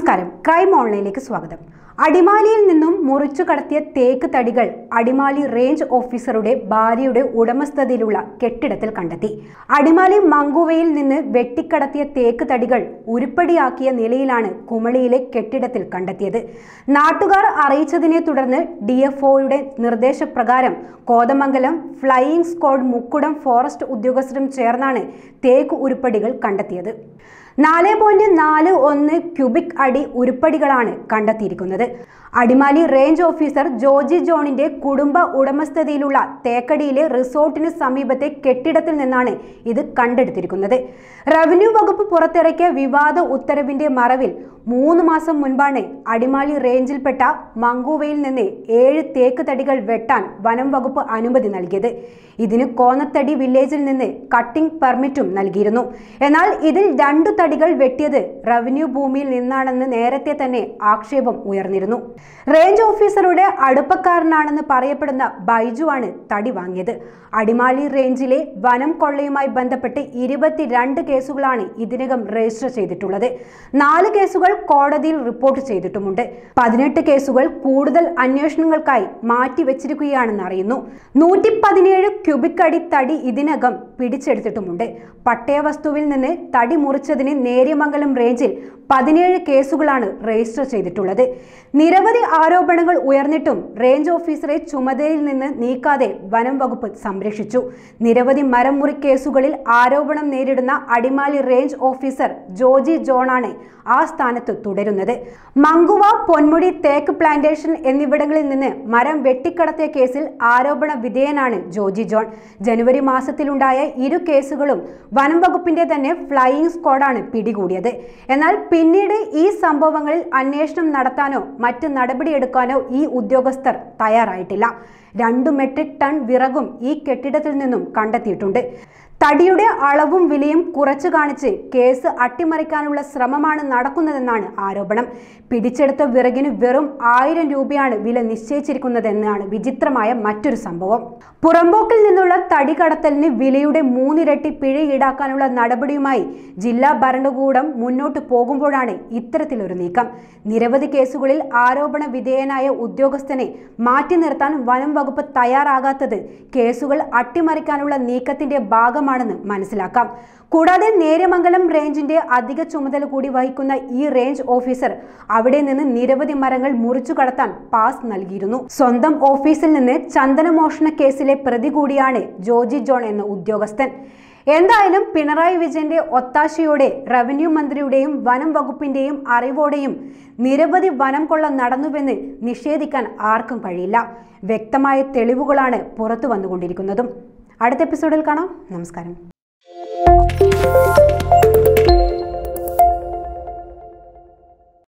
നമസ്കാരം ക്രൈം ഓൺലൈനിലേക്ക് സ്വാഗതം അടിമാലിയിൽ നിന്നും മുറിച്ചു കടത്തിയ തേക്ക് തടികൾ അടിമാലി റേഞ്ച് ഓഫീസറുടെ ഭാര്യയുടെ ഉടമസ്ഥതയിലുള്ള കെട്ടിടത്തിൽ കണ്ടെത്തി അടിമാലി മങ്കുവയിൽ നിന്ന് വെട്ടിക്കടത്തിയ തേക്ക് തടികൾ ഉരുപ്പടിയാക്കിയ നിലയിലാണ് കുമളിയിലെ കെട്ടിടത്തിൽ കണ്ടെത്തിയത് നാട്ടുകാർ അറിയിച്ചതിനെ തുടർന്ന് ഡി എഫ് ഒയുടെ നിർദ്ദേശപ്രകാരം Kothamangalam flying squad Mukkudam forest ഉദ്യോഗസ്ഥരും ചേർന്നാണ് തേക്ക് ഉരുപ്പടികൾ കണ്ടെത്തിയത് നാല് പോയിന്റ് നാല് ഒന്ന് ക്യൂബിക് അടി ഉരുപ്പടികളാണ് കണ്ടെത്തിയിരിക്കുന്നത് അടിമാലി റേഞ്ച് ഓഫീസർ ജോജി ജോണിന്റെ കുടുംബ ഉടമസ്ഥതയിലുള്ള തേക്കടിയിലെ റിസോർട്ടിന് സമീപത്തെ കെട്ടിടത്തിൽ നിന്നാണ് ഇത് കണ്ടെടുത്തിരിക്കുന്നത് റവന്യൂ വകുപ്പ് പുറത്തിറക്കിയ വിവാദ ഉത്തരവിന്റെ മറവിൽ മൂന്ന് മാസം മുൻപാണ് അടിമാലി റേഞ്ചിൽപ്പെട്ട മങ്കൂവയിൽ നിന്ന് ഏഴ് തേക്ക് തടികൾ വെട്ടാൻ വനം വകുപ്പ് അനുമതി നൽകിയത് ഇതിന് കോന്നത്തടി വില്ലേജിൽ നിന്ന് കട്ടിംഗ് പെർമിറ്റും നൽകിയിരുന്നു എന്നാൽ ഇതിൽ രണ്ടു തടികൾ വെട്ടിയത് റവന്യൂ ഭൂമിയിൽ നിന്നാണെന്ന് നേരത്തെ തന്നെ ആക്ഷേപം ഉയർന്നിരുന്നു റേഞ്ച് ഓഫീസറുടെ അടുപ്പക്കാരനാണെന്ന് പറയപ്പെടുന്ന ബൈജു ആണ് തടി വാങ്ങിയത് അടിമാലി റേഞ്ചിലെ വനം കൊള്ളയുമായി ബന്ധപ്പെട്ട് ഇരുപത്തിരണ്ട് കേസുകളാണ് ഇതിനകം രജിസ്റ്റർ ചെയ്തിട്ടുള്ളത് നാല് കേസുകൾ കോടതിയിൽ റിപ്പോർട്ട് ചെയ്തിട്ടുമുണ്ട് പതിനെട്ട് കേസുകൾ കൂടുതൽ അന്വേഷണങ്ങൾക്കായി മാറ്റിവെച്ചിരിക്കുകയാണെന്ന് അറിയുന്നു നൂറ്റി പതിനേഴ് ക്യൂബിക് അടി തടി ഇതിനകം പിടിച്ചെടുത്തിട്ടുമുണ്ട് പട്ടയവസ്തുവിൽ നിന്ന് തടി മുറിച്ചതിന് നേര്യമംഗലം റേഞ്ചിൽ പതിനേഴ് കേസുകളാണ് രജിസ്റ്റർ ചെയ്തിട്ടുള്ളത് നിരവധി ആരോപണങ്ങൾ ഉയർന്നിട്ടും റേഞ്ച് ഓഫീസറെ ചുമതലയിൽ നിന്ന് നീക്കാതെ വനം വകുപ്പ് സംരക്ഷിച്ചു നിരവധി മരം മുറി കേസുകളിൽ ആരോപണം നേരിടുന്ന അടിമാലി റേഞ്ച് ഓഫീസർ ജോജി ജോണാണ് ആ സ്ഥാനത്ത് തുടരുന്നത് മങ്കുവ പൊന്മുടി തേക്ക് പ്ലാന്റേഷൻ എന്നിവിടങ്ങളിൽ നിന്ന് മരം വെട്ടിക്കടത്തിയ കേസിൽ ആരോപണ വിധേയനാണ് ജോജി ജോൺ ജനുവരി മാസത്തിലുണ്ടായ ഇരു കേസുകളും വനം വകുപ്പിന്റെ തന്നെ ഫ്ലൈയിംഗ് സ്ക്വാഡാണ് പിടികൂടിയത് എന്നാൽ പിന്നീട് ഈ സംഭവങ്ങളിൽ അന്വേഷണം നടത്താനോ മറ്റ് നടപടിയെടുക്കാനോ ഈ ഉദ്യോഗസ്ഥർ തയ്യാറായിട്ടില്ല രണ്ടു മെട്രിക് ടൺ വിറകും ഈ കെട്ടിടത്തിൽ നിന്നും കണ്ടെത്തിയിട്ടുണ്ട് തടിയുടെ അളവും വിലയും കുറച്ചു കാണിച്ച് കേസ് അട്ടിമറിക്കാനുള്ള ശ്രമമാണ് നടക്കുന്നതെന്നാണ് ആരോപണം പിടിച്ചെടുത്ത വിറകിന് വെറും ആയിരം രൂപയാണ് വില നിശ്ചയിച്ചിരിക്കുന്നതെന്നാണ് വിചിത്രമായ മറ്റൊരു സംഭവം പുറമ്പോക്കിൽ നിന്നുള്ള തടി കടത്തലിന് വിലയുടെ മൂന്നിരട്ടി പിഴ ഈടാക്കാനുള്ള നടപടിയുമായി ജില്ലാ ഭരണകൂടം മുന്നോട്ട് പോകുമ്പോഴാണ് ഇത്തരത്തിലൊരു നീക്കം നിരവധി കേസുകളിൽ ആരോപണ വിധേയനായ ഉദ്യോഗസ്ഥനെ മാറ്റി നിർത്താൻ വനം വകുപ്പ് തയ്യാറാകാത്തത് കേസുകൾ അട്ടിമറിക്കാനുള്ള നീക്കത്തിന്റെ ഭാഗമാണെന്ന് മനസ്സിലാക്കാം കൂടാതെ നേര്യമംഗലം റേഞ്ചിന്റെ അധിക ചുമതല കൂടി വഹിക്കുന്ന ഈ റേഞ്ച് ഓഫീസർ അവിടെ നിന്ന് നിരവധി മരങ്ങൾ മുറിച്ചു കടത്താൻ പാസ് നൽകിയിരുന്നു സ്വന്തം ഓഫീസിൽ നിന്ന് ചന്ദനമോഷണ കേസിലെ പ്രതി കൂടിയാണ് ജോജി ജോൺ എന്ന ഉദ്യോഗസ്ഥൻ എന്തായാലും പിണറായി വിജയന്റെ ഒത്താശയോടെ റവന്യൂ മന്ത്രിയുടെയും വനം വകുപ്പിന്റെയും അറിവോടെയും നിരവധി വനം കൊള്ള നടന്നുവെന്ന് നിഷേധിക്കാൻ ആർക്കും കഴിയില്ല വ്യക്തമായ തെളിവുകളാണ് പുറത്തു വന്നുകൊണ്ടിരിക്കുന്നതും അടുത്ത എപ്പിസോഡിൽ കാണാം നമസ്കാരം